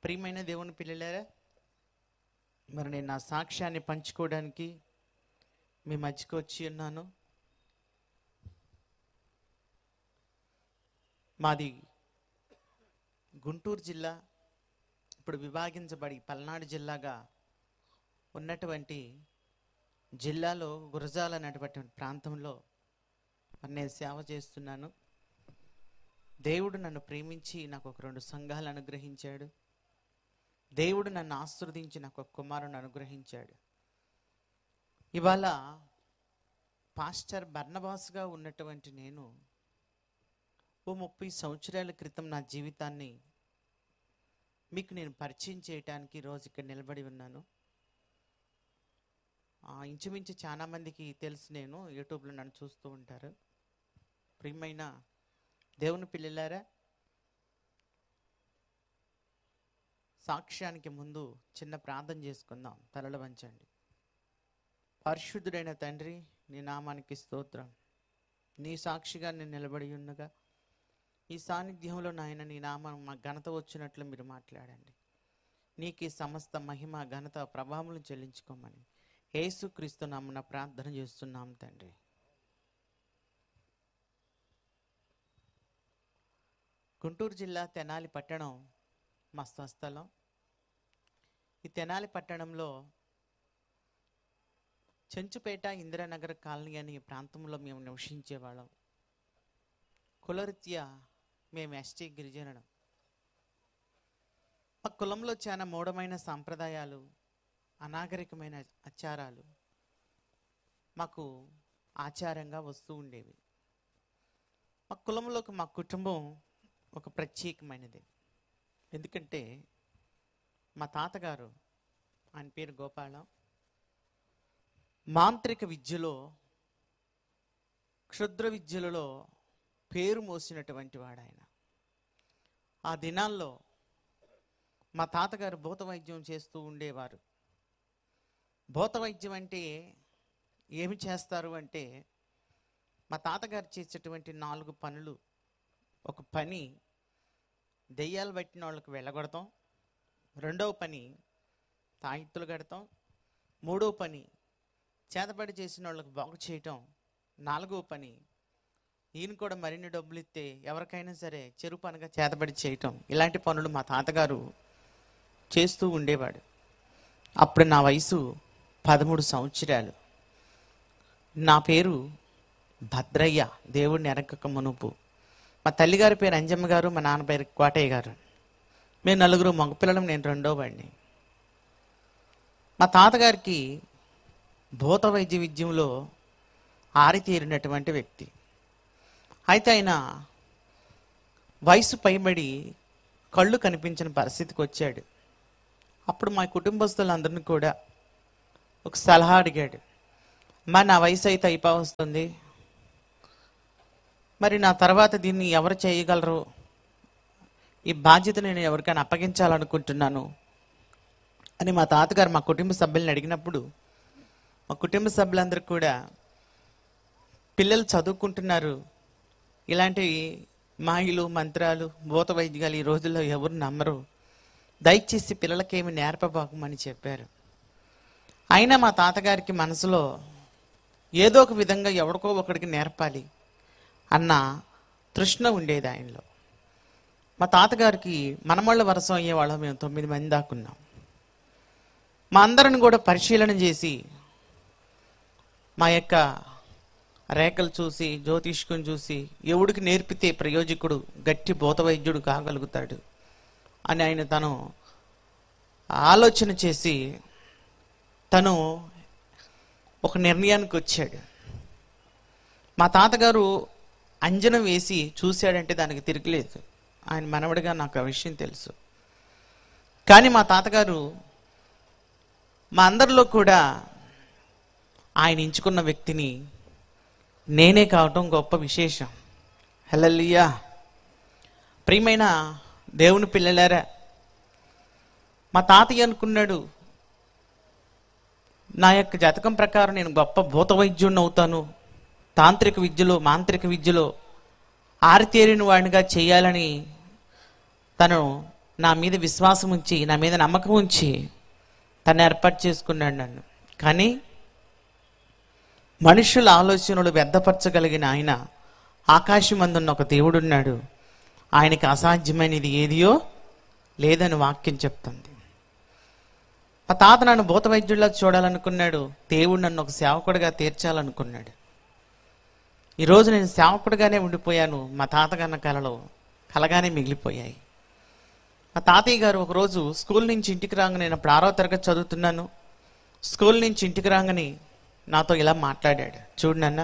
ప్రియమైన దేవుని పిల్లలారా మరి నేను నా సాక్ష్యాన్ని పంచుకోవడానికి మీ మధ్యకు వచ్చి ఉన్నాను మాది గుంటూరు జిల్లా ఇప్పుడు విభాగించబడి పల్నాడు జిల్లాగా ఉన్నటువంటి జిల్లాలో గురజాల అనేటువంటి ప్రాంతంలో మరి నేను సేవ చేస్తున్నాను దేవుడు నన్ను ప్రేమించి నాకు ఒక రెండు సంఘాలు అనుగ్రహించాడు దేవుడు నన్ను ఆశీర్వదించి నాకు ఒక కుమారుని అనుగ్రహించాడు ఇవాళ పాస్టర్ బర్నబాస్గా ఉన్నటువంటి నేను ఓ ముప్పై సంవత్సరాల క్రితం నా జీవితాన్ని మీకు నేను పరిచయం చేయటానికి రోజు ఇక్కడ నిలబడి ఉన్నాను ఆ, ఇంచుమించు చాలా మందికి తెలుసు నేను యూట్యూబ్లో నన్ను చూస్తూ ఉంటారు ప్రియమైన దేవుని పిల్లలారా సాక్ష్యానికి ముందు చిన్న ప్రార్థన చేసుకుందాం తలలు వంచండి పరిశుద్ధుడైన తండ్రి నీ నామానికి స్తోత్రం నీ సాక్షిగా నేను నిలబడి ఉన్నగా ఈ సాన్నిధ్యంలో నాయన నీ నామం మా ఘనత వచ్చినట్లు మీరు మాట్లాడండి నీకు ఈ సమస్త మహిమ ఘనత ప్రభావం చెల్లించుకోమని యేసుక్రీస్తు నామన ప్రార్థన చేస్తున్నాం తండ్రి గుంటూరు జిల్లా తెనాలి పట్టణం మా స్వస్థలం ఈ తెనాలి పట్టణంలో చెంచుపేట ఇందిరానగర్ కాలనీ అనే ఈ ప్రాంతంలో మేము నివసించేవాళ్ళం కులరీత్యా మేము ఎస్టీ గిరిజనులం మా కులంలో చాలా మూఢమైన సాంప్రదాయాలు అనాగరికమైన ఆచారాలు మాకు ఆచారంగా వస్తూ ఉండేవి మా కులంలోకి మా కుటుంబం ఒక ప్రత్యేకమైనది ఎందుకంటే మా తాతగారు ఆయన పేరు గోపాలం మాంత్రిక విద్యలో క్షుద్ర విద్యలలో పేరు మోసినటువంటి వాడు ఆయన ఆ దినాల్లో మా తాతగారు భూత వైద్యం చేస్తూ ఉండేవారు భూత వైద్యం అంటే ఏమి చేస్తారు అంటే మా తాతగారు చేసేటువంటి నాలుగు పనులు ఒక పని దెయ్యాలు పట్టిన వాళ్ళకి వెళ్ళగొడతాం రెండవ పని తాయిత్తులు కడతాం మూడవ పని చేతబడి చేసిన వాళ్ళకి బాగు చేయటం నాలుగవ పని ఈయన కూడా మరిన్ని డబ్బులు ఇస్తే ఎవరికైనా సరే చెరు పనిగా చేతబడి చేయటం ఇలాంటి పనులు మా తాతగారు చేస్తూ ఉండేవాడు అప్పుడు నా వయసు పదమూడు సంవత్సరాలు నా పేరు భద్రయ్య దేవుడిని ఎరగక మునుపు మా తల్లిగారి పేరు అంజమ్మ గారు మా నాన్న పేరు కోటయ్య గారు మేము నలుగురు మగపిల్లలం నేను రెండో వాడిని మా తాతగారికి భూత వైద్య విద్యంలో ఆరితేరినటువంటి వ్యక్తి అయితే ఆయన వయసు పైబడి కళ్ళు కనిపించిన పరిస్థితికి వచ్చాడు అప్పుడు మా కుటుంబస్తులందరినీ కూడా ఒక సలహా అడిగాడు మా నా వయసు అయితే అయిపో వస్తుంది మరి నా తర్వాత దీన్ని ఎవరు చేయగలరు ఈ బాధ్యత నేను ఎవరికైనా అప్పగించాలనుకుంటున్నాను అని మా తాతగారు మా కుటుంబ సభ్యులను అడిగినప్పుడు మా కుటుంబ సభ్యులందరూ కూడా పిల్లలు చదువుకుంటున్నారు ఇలాంటి మాయలు మంత్రాలు భూత వైద్యాలు ఈ రోజుల్లో ఎవరు నమ్మరు దయచేసి పిల్లలకేమి నేర్పబాకమని చెప్పారు అయినా మా తాతగారికి మనసులో ఏదో ఒక విధంగా ఎవరికో ఒకడికి నేర్పాలి అన్న తృష్ణ ఉండేది ఆయనలో మా తాతగారికి మనమళ్ళ వరసం అయ్యేవాళ్ళం మేము తొమ్మిది మంది దాకున్నాం మా అందరిని కూడా పరిశీలన చేసి మా యొక్క రేఖలు చూసి జ్యోతిష్కుని చూసి ఎవడికి నేర్పితే ప్రయోజకుడు గట్టి భూత వైద్యుడు కాగలుగుతాడు అని ఆయన తను ఆలోచన చేసి తను ఒక నిర్ణయానికి వచ్చాడు మా తాతగారు అంజనం వేసి చూశాడంటే దానికి తిరగలేదు ఆయన మనవడిగా నాకు ఆ విషయం తెలుసు కానీ మా తాతగారు మా అందరిలో కూడా ఆయన ఎంచుకున్న వ్యక్తిని నేనే కావటం గొప్ప విశేషం హలల్లియా ప్రియమైన దేవుని పిల్లలారా మా తాతయ్య అనుకున్నాడు నా యొక్క జాతకం ప్రకారం నేను గొప్ప భూత వైద్యుడిని అవుతాను తాంత్రిక విద్యలో మాంత్రిక విద్యలో ఆరితేరిన వాడినిగా చేయాలని తను నా మీద విశ్వాసం ఉంచి నా మీద నమ్మకం ఉంచి తను ఏర్పాటు చేసుకున్నాడు నన్ను కానీ మనుషుల ఆలోచనలు వ్యర్థపరచగలిగిన ఆయన ఆకాశమందున్న ఒక దేవుడున్నాడు ఆయనకి అసాధ్యమైనది ఏదియో లేదని వాక్యం చెప్తుంది మా తాత నన్ను భూత వైద్యుడిలా చూడాలనుకున్నాడు దేవుడు నన్ను ఒక సేవకుడిగా తీర్చాలనుకున్నాడు ఈరోజు నేను సేవకుడిగానే ఉండిపోయాను మా తాతగారి కళలో కలగానే మిగిలిపోయాయి మా తాతయ్య గారు ఒకరోజు స్కూల్ నుంచి ఇంటికి రాగానే నేను అప్పుడు ఆరో తరగతి చదువుతున్నాను స్కూల్ నుంచి ఇంటికి రాగానే నాతో ఇలా మాట్లాడాడు చూడు నాన్న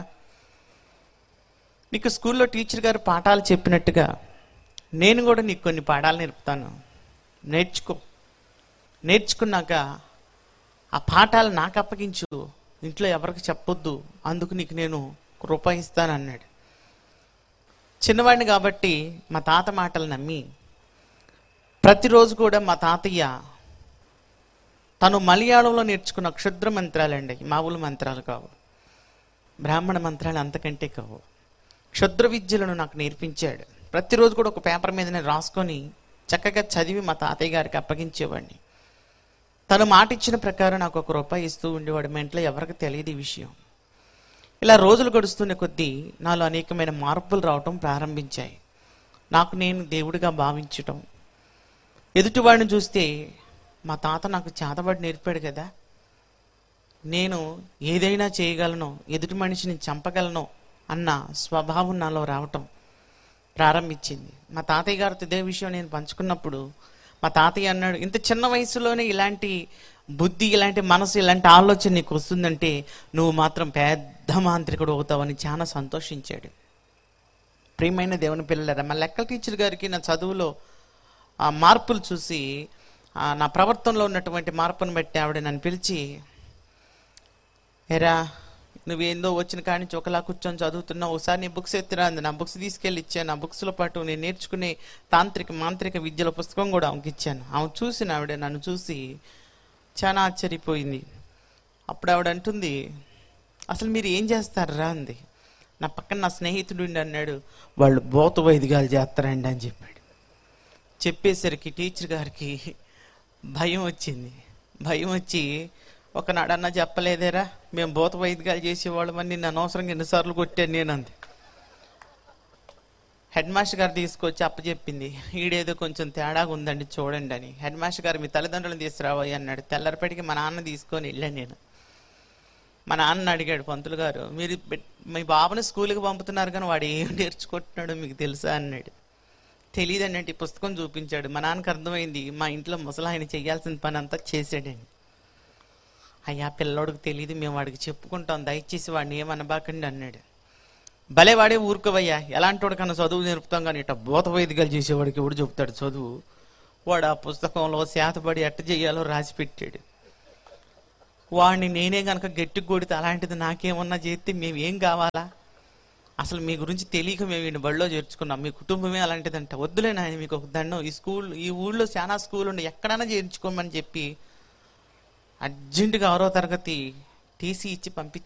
నీకు స్కూల్లో టీచర్ గారు పాఠాలు చెప్పినట్టుగా నేను కూడా నీకు కొన్ని పాఠాలు నేర్పుతాను నేర్చుకో నేర్చుకున్నాక ఆ పాఠాలు నాకు అప్పగించు ఇంట్లో ఎవరికి చెప్పొద్దు అందుకు నీకు నేను ఒక రూపాయి ఇస్తాను అన్నాడు చిన్నవాడిని కాబట్టి మా తాత మాటలు నమ్మి ప్రతిరోజు కూడా మా తాతయ్య తను మలయాళంలో నేర్చుకున్న క్షుద్ర మంత్రాలండి మామూలు మంత్రాలు కావు బ్రాహ్మణ మంత్రాలు అంతకంటే కావు క్షుద్ర విద్యలను నాకు నేర్పించాడు ప్రతిరోజు కూడా ఒక పేపర్ మీద నేను రాసుకొని చక్కగా చదివి మా తాతయ్య గారికి అప్పగించేవాడిని తను మాట ఇచ్చిన ప్రకారం నాకు ఒక రూపాయి ఇస్తూ ఉండేవాడు మా ఇంట్లో ఎవరికి తెలియదు ఈ విషయం ఇలా రోజులు గడుస్తున్న కొద్దీ నాలో అనేకమైన మార్పులు రావటం ప్రారంభించాయి నాకు నేను దేవుడిగా భావించటం ఎదుటివాడిని చూస్తే మా తాత నాకు చేతబడి నేర్పాడు కదా నేను ఏదైనా చేయగలను ఎదుటి మనిషిని చంపగలను అన్న స్వభావం నాలో రావటం ప్రారంభించింది మా తాతయ్య గారితో ఇదే విషయం నేను పంచుకున్నప్పుడు మా తాతయ్య అన్నాడు ఇంత చిన్న వయసులోనే ఇలాంటి బుద్ధి ఇలాంటి మనసు ఇలాంటి ఆలోచన నీకు వస్తుందంటే నువ్వు మాత్రం పెద్ద మాంత్రికుడు అవుతావని చాలా సంతోషించాడు ప్రియమైన దేవుని పిల్లలరా మా లెక్కల టీచర్ గారికి నా చదువులో ఆ మార్పులు చూసి ఆ నా ప్రవర్తనలో ఉన్నటువంటి మార్పును బట్టి ఆవిడ నన్ను పిలిచి ఎరా నువ్వేందో వచ్చిన కాడి నుంచి ఒకలా కూర్చొని చదువుతున్నావు ఒకసారి నీ బుక్స్ ఎత్తిరా అంది నా బుక్స్ తీసుకెళ్ళి ఇచ్చాను నా బుక్స్లో పాటు నేను నేర్చుకునే తాంత్రిక మాంత్రిక విద్యల పుస్తకం కూడా ఆమెకి ఇచ్చాను ఆమె చూసిన ఆవిడ నన్ను చూసి చాలా ఆశ్చర్యపోయింది అప్పుడు ఆవిడ అంటుంది అసలు మీరు ఏం చేస్తారా అంది నా పక్కన నా స్నేహితుడు ఉండి అన్నాడు వాళ్ళు బోత వైదికాలు చేస్తారండి అని చెప్పాడు చెప్పేసరికి టీచర్ గారికి భయం వచ్చింది భయం వచ్చి ఒకనాడన్నా చెప్పలేదేరా మేము భూత వైద్యాలు చేసేవాళ్ళమని నిన్ను అనవసరంగా ఎన్నిసార్లు కొట్టాను నేను అంది హెడ్ మాస్టర్ గారు తీసుకొచ్చి అప్పచెప్పింది ఈడేదో కొంచెం తేడాగా ఉందండి చూడండి అని హెడ్ మాస్టర్ గారు మీ తల్లిదండ్రులను తీసుకురావయ్య అన్నాడు తెల్లరిపటికి మా నాన్న తీసుకొని వెళ్ళాను నేను మా నాన్న అడిగాడు పంతులు గారు మీరు పెట్- మీ బాబుని స్కూల్కి పంపుతున్నారు కానీ వాడు ఏం నేర్చుకుంటున్నాడో మీకు తెలుసా అన్నాడు తెలియదు అన్నట్టు ఈ పుస్తకం చూపించాడు మా నాన్నకి అర్థమైంది మా ఇంట్లో ముసలాయన చేయాల్సిన పని అంతా చేశాడని అయ్యా పిల్లోడికి తెలియదు మేము వాడికి చెప్పుకుంటాం దయచేసి వాడిని ఏమనబాకండి అన్నాడు భలే వాడే ఊరుకోవయ్యా ఎలాంటి వాడికన్నా చదువు నేర్పుతాం కానీ ఇట్లా భూత వైదికాలు చేసేవాడికి ఎవడు చెప్తాడు చదువు వాడు ఆ పుస్తకంలో శాతపడి ఎట్ట చేయాలో రాసి పెట్టాడు వాడిని నేనే గనక గట్టి కొడితే అలాంటిది నాకేమన్నా చేస్తే మేము ఏం కావాలా అసలు మీ గురించి తెలియక మేము ఈయన బడిలో చేర్చుకున్నాం మీ కుటుంబమే అలాంటిదంట వద్దులే నాయన మీకు ఒక దండం ఈ స్కూల్ ఈ ఊళ్ళో చాలా స్కూల్ ఉండి ఎక్కడైనా చేర్చుకోమని చెప్పి అర్జెంటుగా ఆరో తరగతి టీసీ ఇచ్చి పంపించారు